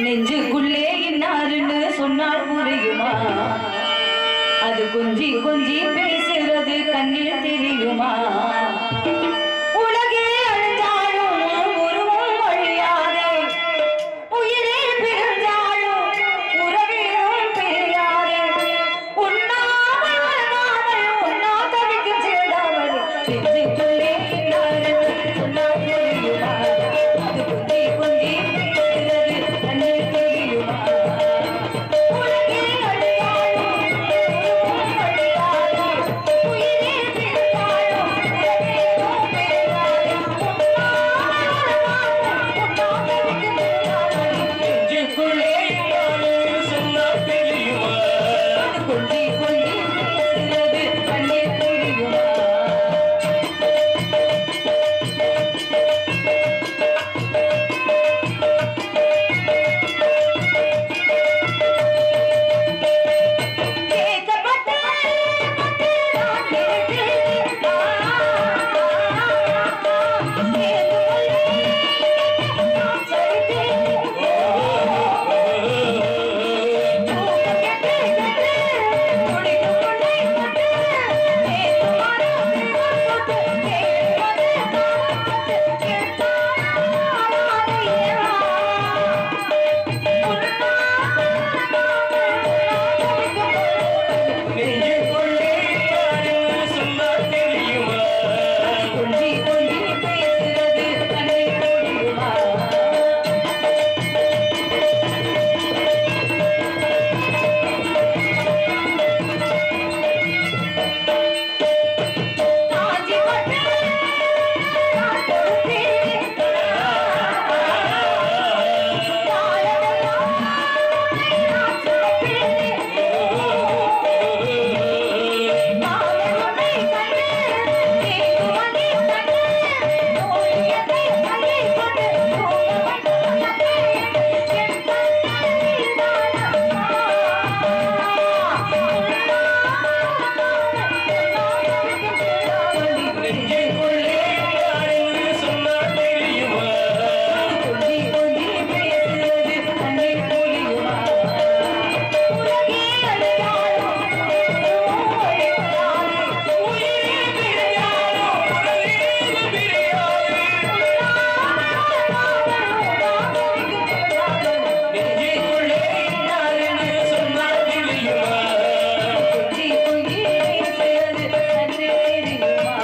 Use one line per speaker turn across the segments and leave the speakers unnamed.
நெஞ்சுக்குள்ளே இன்னாருன்னு சொன்னால் புரியுமா அது கொஞ்சி கொஞ்சி பேசுறது கண்ணில் தெரியுமா உலகே அழிஞ்சாலும் உருவம் அழியாதே உயிரே பிரிஞ்சாலும் உறவிலும் பிரியாதே உண்ணாமல் உறங்காமல் உண்ணா தவிக்கும் சேடாமல் நெஞ்சுக்குள்ளே இன்னாருன்னு சொன்னால் புரியுமா அது கொஞ்சி கொஞ்சி பேசுறது கண்ணில் தெரியுமா உலகே அழிந்தாலும் உருவம் அழியாதே உயிரே பிரிந்தாலும் உறவிலும் பிரியாதே
நெஞ்சுக்குள்ளே இன்னாருன்னு சொன்னா தெரியுமா?
கொண்டி கொண்டி பேசுறது கண்ணீர் புரியுமா கேட்கப்பட்ட பட்டு நான் கேட்டேன். நான் சரித்தேன்.
நெஞ்சுக்குள்ளே இன்னாருன்னு சொன்னா தெரியுமா? நெஞ்சுக்குள்ளே இன்னாருன்னு சொன்னா தெரியுமா?
கொஞ்சி கொஞ்சி பேசுறது கண்ணீர் புரியுமா உலகே அழிந்தாலும் உயிரே பிரியாலும்
உறவிலும் பிரியாது. நெஞ்சுக்குள்ளே இன்னாருன்னு சொன்னா தெரியுமா?
கொஞ்சி கொஞ்சி பேசுறது கண்ணீர் தெரியுமா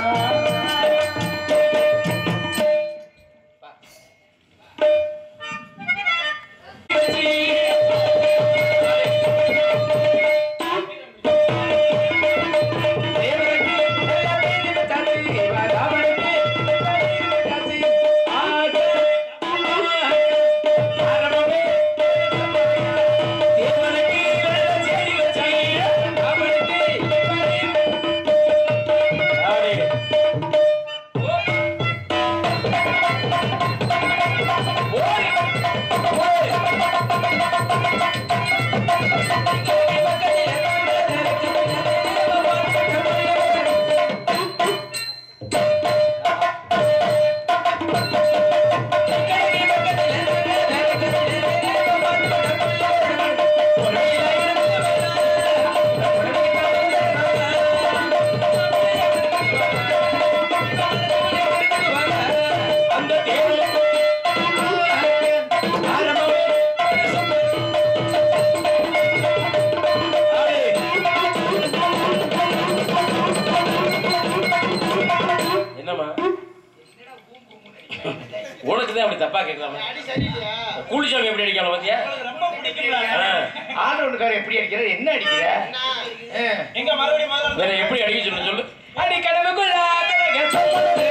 என்னம்மா உனக்கு தான் அப்படி தப்பா கேட்கலாமா கூலிச்சாமி எப்படி அடிக்கலாம் பாத்தியா ஆ.
ஆண்டவனுக்காரர் எப்படி அடிக்கிற என்ன அடிக்கிற ஆ.
எங்க மறுபடியும் முதல்ல
வேற எப்படி அடிக்க சொல்லு சொல்லு அடி கடவுக்குள்ள கடக சொல்லுது.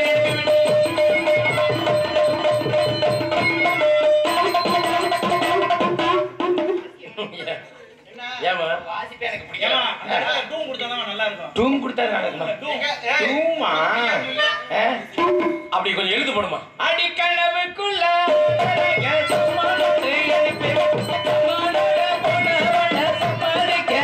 ஏமா
வாசிப்பே எனக்கு
ஏமா,
பிடிக்கல
அந்த டூம் கொடுத்தாதான் நல்லா இருக்கும்
டூம் கொடுத்தா நடக்குமா டூமா ஆ?
அப்படி கொஞ்சம் எழுத்து போடுமா அடி கனவுக்குள்ள கடக சும்மானது எழுப்பி, சும்மானோட போனவள சம்மதிக்க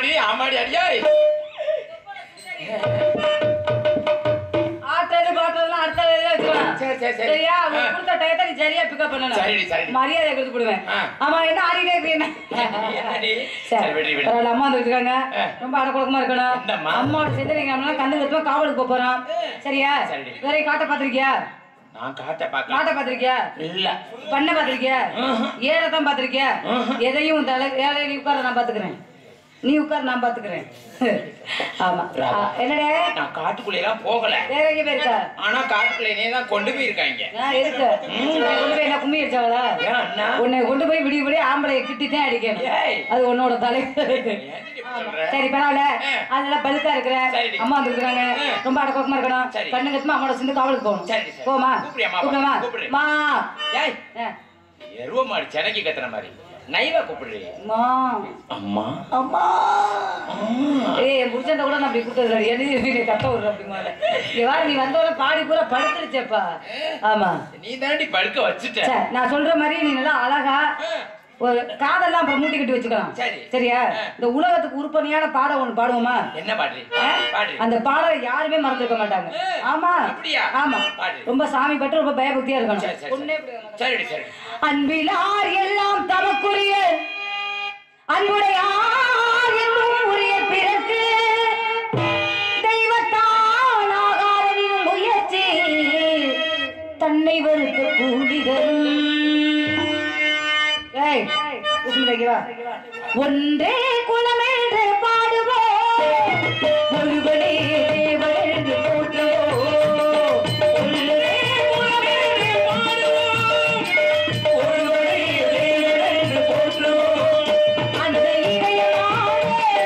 ஆமாடி ஆமாடி அடியா
ஆட்டது பாட்டதெல்லாம் அடுத்த வேலையில வச்சுக்கலாம்.
சரி, சரி, சரி.
சரியா
ஆ.
உனக்கு கொடுத்த டயத்தை நீ சரியா பிக்கப் பண்ணணும்
சரிடி, சரிடி.
மரியாதை கொடுத்து போடுவேன்
ஆ.
ஆமா என்ன ஆடிட்டே இருக்கீங்க
என்னடி?
சரி
சரி, விடு, விடு.
பரவாயில்ல, அம்மா வந்துருக்காங்க
ஆ.
ரொம்ப அடக்குழக்கமா இருக்கணும்
என்னம்மா?
அம்மாவோட சேர்ந்து நீங்க நம்மளாம் கந்து கத்துமா காவலுக்கு போப் போறோம் சரியா
சரிடி.
வேற காட்ட பாத்திருக்கியா
நான் காட்ட பார்க்க
மாட்டை பாத்திருக்கியா
இல்ல
பண்ண பாத்திருக்கியா
ம்ஹும்.
ஏழை தான் பாத்திருக்கியா
ம்ஹும்.
எதையும் தலை ஏழை நீ உட்கார நான் பாத்துக்கிறேன் நீ உட்கார நான் பாத்துக்கிறேன் ஆமா ஆ, என்னடே
நான் காட்டுக்குள்ள எல்லாம் போகல
வேற எங்க போயிருக்க
ஆனா காட்டுக்குள்ளே தான் கொண்டு போயிருக்காங்க
நான் இருக்கு உன்னை கொண்டு போய் என்ன கும்மி அடிச்சாவளா
ஏன் அண்ணா
உன்னை கொண்டு போய் விடிய விடிய ஆம்பளை கிட்டித்தான் அடிக்கணும்
ஏய்.
அது உன்னோட தலை
ஏன்டி இப்படி சொல்ற?
சரி பரவாயில்ல
ஆ.
அதெல்லாம் பழுக்கா இருக்கிற
சரிடி.
அம்மா வந்துருக்காங்க
ஆ.
ரொம்ப அடக்கமா இருக்கணும்
சரி.
கண்ணு கத்துமா அம்மாவோட சேர்ந்து காவலுக்கு போகணும்
சரி, சரி.
போமா
கூப்பிடு அம்மாவை.
கூப்பிடுமா
கூப்பிடு.
மா
ஏய்
ஆ.
எருவ மாடு செனக்கி கத்துற மாதிரி நைவா கூப்பிடுறீ
மா
அம்மா
அம்மா ஏய் என் புருஷன்ட்ட கூட நான் அப்படி கூப்பிட்டது என்ன நீ கத்த விடுற அப்படி மேல இங்க வா நீ வந்தவன பாடி பூரா படுத்துருச்சேப்பா ஆமா
நீ தாண்டி படுக்க வச்சுட்ட
சரி நான் சொல்ற மாதிரி நீ நல்லா அழகா ஒரு காதெல்லாம் அப்புறம் மூட்டி கட்டி வச்சுக்கலாம்
சரி.
சரியா
ஆ.
இந்த உலகத்துக்கு உருப்படியான பாடம் ஒண்ணு பாடுவோமா
என்ன பாடுறீ
ஆ?
பாடுறீ
அந்த பாடம் யாருமே மறந்துருக்க மாட்டாங்க
ஆ.
ஆமா
அப்படியா?
ஆமா
பாடு.
ரொம்ப சாமி பட்டு ரொம்ப பயபக்தியா
சரி
இருக்கணும்
சரி
ஒண்ணே இப்படி வரணும்.
சரிடி சரி
அன்பிலார் எல்லாம் தமக்குரிய அன்புடையார் என்னும் உரிய பிறகு தெய்வத்தான் ஆகாரனின் முயற்சி தன்னை வருத்த கூடிதரும் ஏய், குசும்புலைக்கு வா. ஒன்றே குலமென்று பாடுவோம் ஒருவனே தேவன் என்று போற்றுவோம் ஒன்றே குலமென்று பாடுவோம் ஒருவனே தேவன் என்று போற்றுவோம் அந்த இறைவனாலே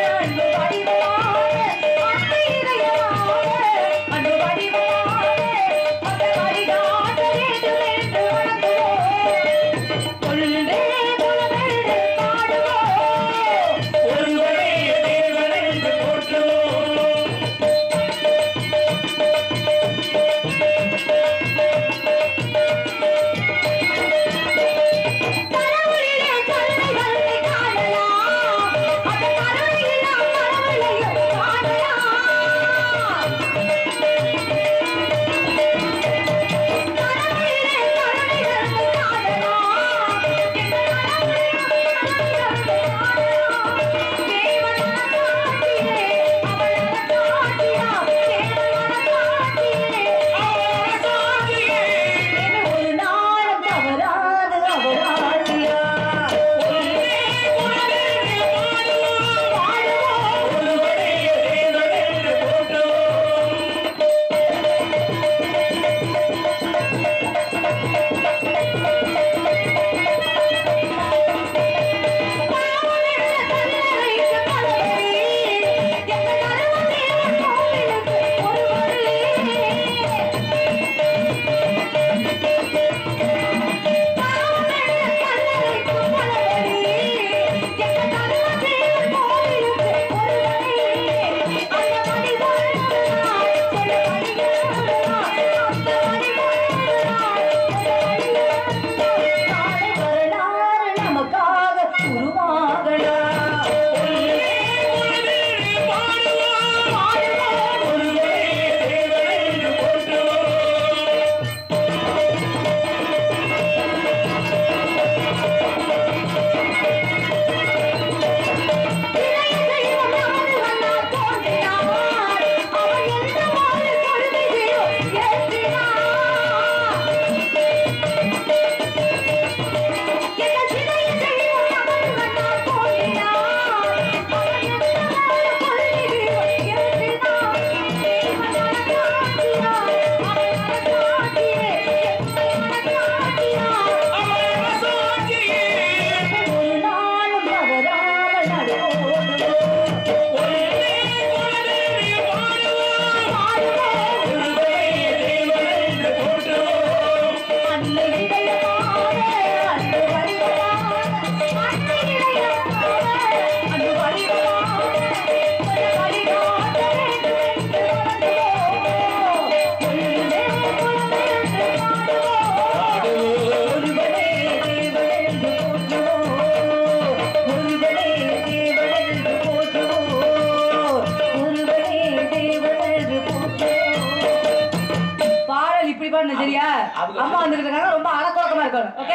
அவங்க-
அம்மா வந்துட்டு இருக்காங்க ரொம்ப அலக்கோலக்கமா இருக்கணும் ஓகே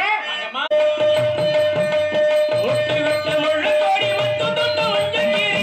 ஒட்டு விட்ட முள்ளு கோடி முத்து தொட்டு வஞ்சக்கிரி.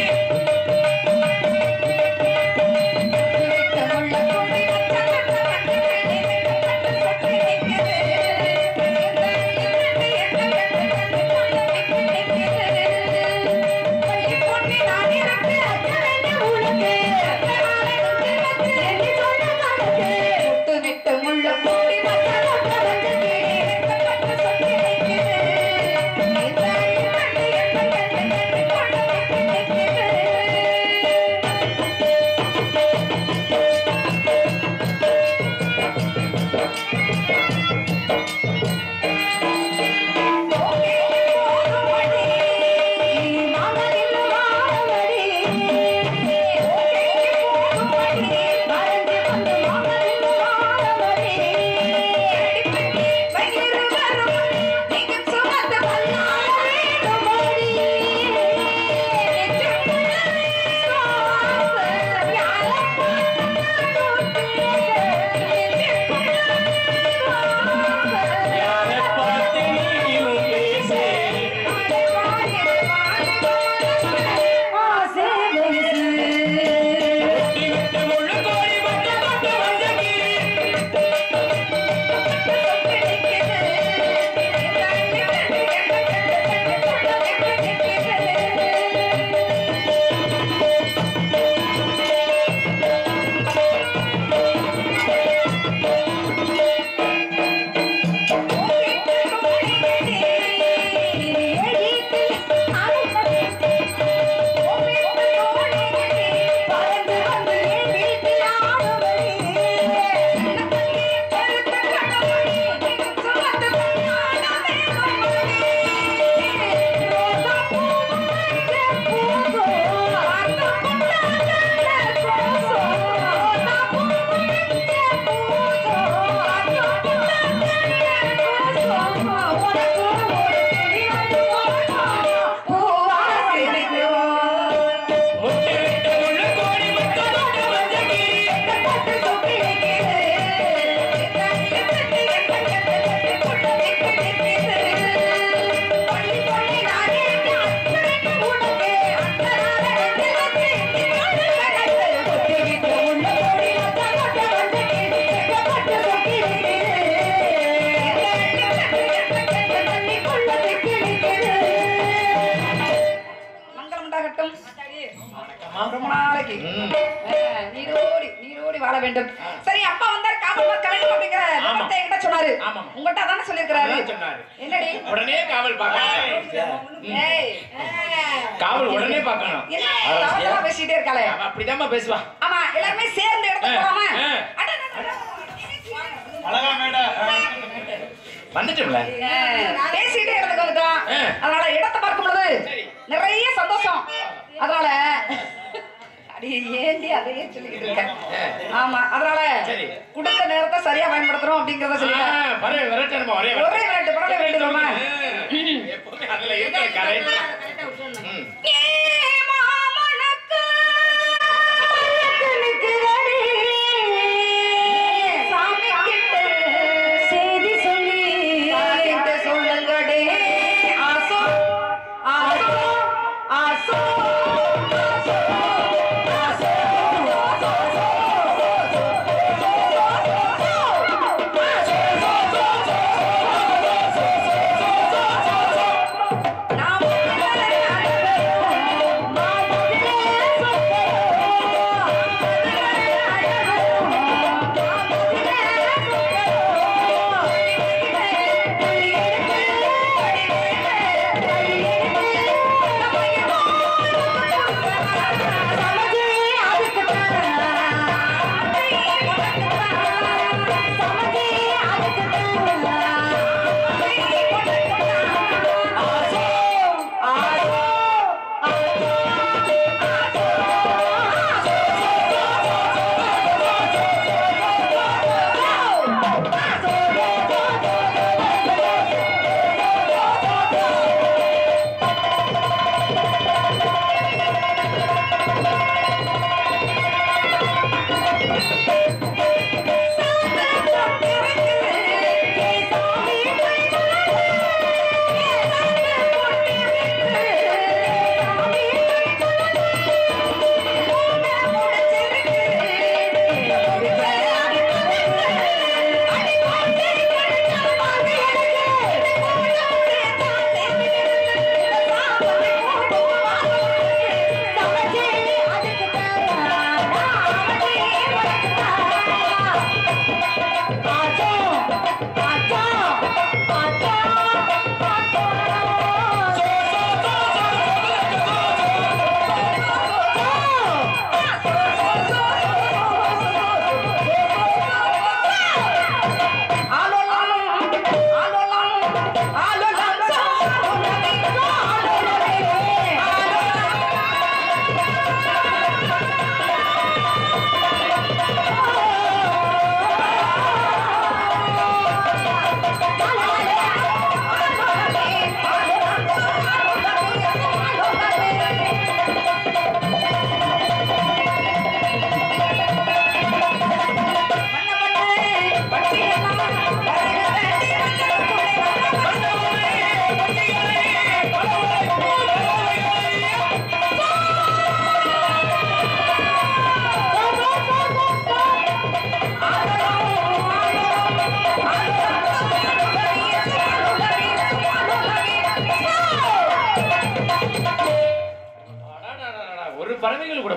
யாரை பார்த்து நீயும் பேசு. ஒட்டு விட்ட முள்ளு கோடி முத்து தொட்டு வஞ்சக்கிரி. ஒட்டு விட்ட முள்ளு கோடி முத்து தொட்டு வஞ்சக்கிரி.
மங்களம் உண்டாகட்டும் ரொம்ப நாளைக்கு ஆ, நீரோடி நீரோடி வாழ வேண்டும் சரி அப்பா வந்தார் காவல் பார்க்க வேண்டும் அப்படிங்கிற விருப்பத்தை என்கிட்ட சொன்னாரு
ஆமாம்.
உங்ககிட்ட அதானே சொல்லியிருக்கிறாரு
அதான் சொன்னாரு.
என்னடி
உடனே காவல் பார்க்கணும்
ஏய் ஆ.
காவல் உடனே பார்க்கணும்
என்ன தவறுதலா பேசிட்டே இருக்காளே
அவ அப்படிதாம்மா பேசுவா
ஆமா எல்லாருமே சேர்ந்து இடத்துக்கு
ஆ,
போலாமா
ஆ.
அட, அட, அட, அட.
அழகா மேடை
வந்துட்டோம்ல
ஆ, பேசிட்டே இடத்துக்கு வந்துட்டோம்
ஆ.
அதனால இடத்தை பார்க்கும் பொழுது
சரி.
நிறைய சந்தோஷம் அதனால அடி ஏண்டி அதையே சொல்லிக்கிட்டு இருக்க ஆமா அதனால
சரி.
கொடுத்த நேரத்தை சரியா பயன்படுத்துறோம் அப்படிங்கறத சொல்லிட்டேன்
பரவாயில்ல விரட்டு நம்ம ஒரே
ஒரே விரட்டு பரவாயில்ல விரட்டுமா
எப்பவுமே அதுல இருக்கிற கலை ம்.
ஏ மாமனக்கு மயக்கனுக்குதடி. சாமி கிட்ட செய்தி சொல்லி சாமிகிட்ட சொல்லுங்கடே. ஆசோ, ஆசோ, ஆசோ, ஆசோ, ஆசோ, நான்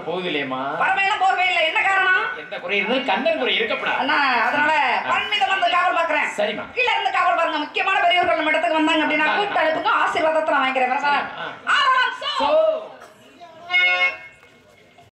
போகுது இல்லையம்மா
பறவையெல்லாம் போகவே இல்லை என்ன காரணம்
எந்த குறை இருந்தாலும் கண்ணன் குறை இருக்கப்படாது
அண்ணா அதனால பன்மீதம் வந்து காவல் பாக்குறேன்
சரிம்மா
கீழ இருந்து காவல் பாருங்க முக்கியமான பெரியவர்கள் நம்ம இடத்துக்கு வந்தாங்க அப்படின்னா கூப்பிட்டு அனுப்புங்க ஆசீர்வாதத்தை நான் வாங்கிக்கிறேன்
ஆ.
ஆரவாரம் சோ
சோ